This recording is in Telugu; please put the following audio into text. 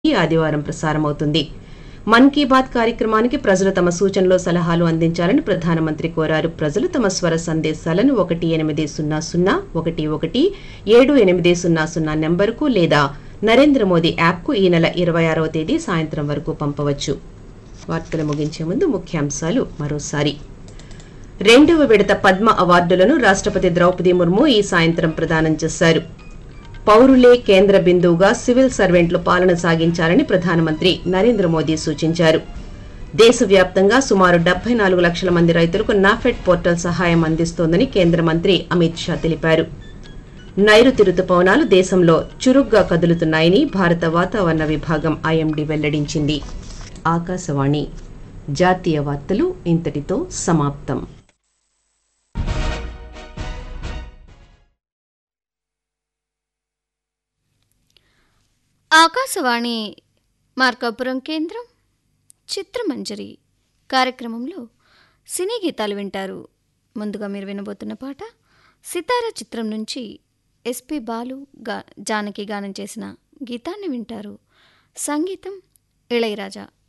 ఈ ఆదివారం ప్రసారమవుతుంది మన్ కీ బాత్ కార్యక్రమానికి ప్రజలు తమ సూచనలు సలహాలు అందించాలని ప్రధానమంత్రి కోరారు ప్రజలు తమ స్వర సందేశాలను ఒకటి ఎనిమిది సున్నా సున్నా ఒకటి ఒకటి ఏడు ఎనిమిది సున్నా సున్నా నెంబర్కు లేదా నరేంద్ర మోదీ యాప్కు ఈ నెల ఇరవై ఆరవ తేదీ సాయంత్రం వరకు పంపవచ్చు వార్తలు ముగించే ముందు ముఖ్యాంశాలు మరోసారి రెండవ విడత పద్మ అవార్డులను రాష్ట్రపతి ద్రౌపది ముర్ము ఈ సాయంత్రం ప్రదానం చేశారు పౌరులే కేంద్ర బిందువుగా సివిల్ సర్వెంట్లు పాలన సాగించాలని ప్రధానమంత్రి నరేంద్ర మోదీ సూచించారు దేశవ్యాప్తంగా సుమారు డెబ్బై నాలుగు లక్షల మంది రైతులకు నాఫెడ్ పోర్టల్ సహాయం అందిస్తోందని కేంద్ర మంత్రి అమిత్ షా తెలిపారు నైరుతి రుతుపవనాలు దేశంలో చురుగ్గా కదులుతున్నాయని భారత వాతావరణ విభాగం ఐఎండీ వెల్లడించింది ఆకాశవాణి జాతీయ వార్తలు ఇంతటితో సమాప్తం ఆకాశవాణి మార్కాపురం కేంద్రం చిత్రమంజరి కార్యక్రమంలో సినీ గీతాలు వింటారు ముందుగా మీరు వినబోతున్న పాట సితార చిత్రం నుంచి ఎస్పి బాలు గా జానకి గానం చేసిన గీతాన్ని వింటారు సంగీతం ఇళయరాజా